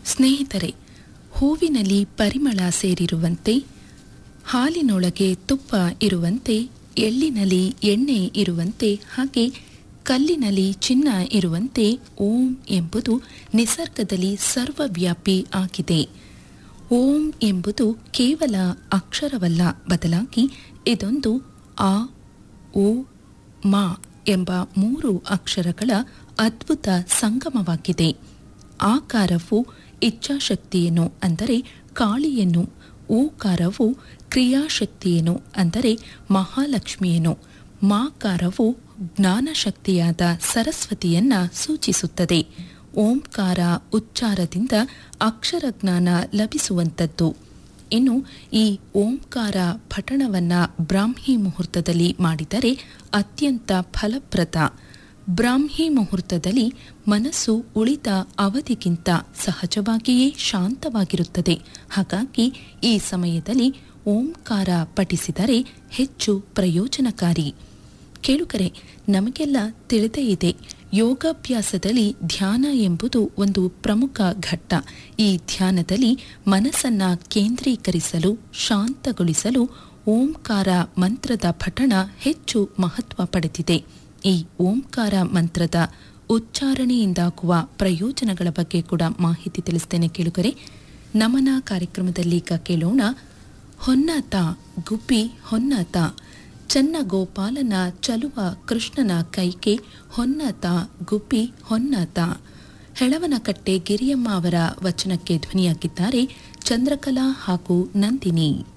ಸ್ನೇಹಿತರೆ ಹೂವಿನಲ್ಲಿ ಪರಿಮಳ ಸೇರಿರುವಂತೆ ಹಾಲಿನೊಳಗೆ ತುಪ್ಪ ಇರುವಂತೆ ಎಳ್ಳಿನಲ್ಲಿ ಎಣ್ಣೆ ಇರುವಂತೆ ಹಾಗೆ ಕಲ್ಲಿನಲ್ಲಿ ಚಿನ್ನ ಇರುವಂತೆ ಓಂ ಎಂಬುದು ನಿಸರ್ಗದಲ್ಲಿ ಸರ್ವವ್ಯಾಪಿ ಆಗಿದೆ ಓಂ ಎಂಬುದು ಕೇವಲ ಅಕ್ಷರವಲ್ಲ ಬದಲಾಗಿ ಇದೊಂದು ಆ ಓ ಮಾ ಎಂಬ ಮೂರು ಅಕ್ಷರಗಳ ಅದ್ಭುತ ಸಂಗಮವಾಗಿದೆ ಆಕಾರವು ಇಚ್ಛಾಶಕ್ತಿಯನ್ನು ಅಂದರೆ ಕಾಳಿಯನ್ನು ಓಕಾರವು ಕ್ರಿಯಾಶಕ್ತಿಯನ್ನು ಅಂದರೆ ಮಹಾಲಕ್ಷ್ಮಿಯನ್ನು ಮಾಕಾರವು ಜ್ಞಾನಶಕ್ತಿಯಾದ ಸರಸ್ವತಿಯನ್ನ ಸೂಚಿಸುತ್ತದೆ ಓಂಕಾರ ಉಚ್ಚಾರದಿಂದ ಅಕ್ಷರ ಜ್ಞಾನ ಲಭಿಸುವಂಥದ್ದು ಇನ್ನು ಈ ಓಂಕಾರ ಪಠಣವನ್ನ ಬ್ರಾಹ್ಮಿ ಮುಹೂರ್ತದಲ್ಲಿ ಮಾಡಿದರೆ ಅತ್ಯಂತ ಫಲಪ್ರದ ಬ್ರಾಹ್ಮಿ ಮುಹೂರ್ತದಲ್ಲಿ ಮನಸ್ಸು ಉಳಿದ ಅವಧಿಗಿಂತ ಸಹಜವಾಗಿಯೇ ಶಾಂತವಾಗಿರುತ್ತದೆ ಹಾಗಾಗಿ ಈ ಸಮಯದಲ್ಲಿ ಓಂಕಾರ ಪಠಿಸಿದರೆ ಹೆಚ್ಚು ಪ್ರಯೋಜನಕಾರಿ ಕೇಳುಗರೆ ನಮಗೆಲ್ಲ ತಿಳಿದೇ ಇದೆ ಯೋಗಾಭ್ಯಾಸದಲ್ಲಿ ಧ್ಯಾನ ಎಂಬುದು ಒಂದು ಪ್ರಮುಖ ಘಟ್ಟ ಈ ಧ್ಯಾನದಲ್ಲಿ ಮನಸ್ಸನ್ನ ಕೇಂದ್ರೀಕರಿಸಲು ಶಾಂತಗೊಳಿಸಲು ಓಂಕಾರ ಮಂತ್ರದ ಪಠಣ ಹೆಚ್ಚು ಮಹತ್ವ ಪಡೆದಿದೆ ಈ ಓಂಕಾರ ಮಂತ್ರದ ಉಚ್ಚಾರಣೆಯಿಂದಾಗುವ ಪ್ರಯೋಜನಗಳ ಬಗ್ಗೆ ಕೂಡ ಮಾಹಿತಿ ತಿಳಿಸ್ತೇನೆ ಕೇಳುಗರೆ ನಮನ ಕಾರ್ಯಕ್ರಮದಲ್ಲಿ ಈಗ ಕೇಳೋಣ ಹೊನ್ನಾತ ಗುಬ್ಬಿ ಹೊನ್ನಾತ ಚನ್ನ ಗೋಪಾಲನ ಚಲುವ ಕೃಷ್ಣನ ಕೈಗೆ ಹೊನ್ನಾತ ಗುಬ್ಬಿ ಹೊನ್ನಾತ ಹೆಳವನಕಟ್ಟೆ ಗಿರಿಯಮ್ಮ ಅವರ ವಚನಕ್ಕೆ ಧ್ವನಿಯಾಗಿದ್ದಾರೆ ಚಂದ್ರಕಲಾ ಹಾಗೂ ನಂದಿನಿ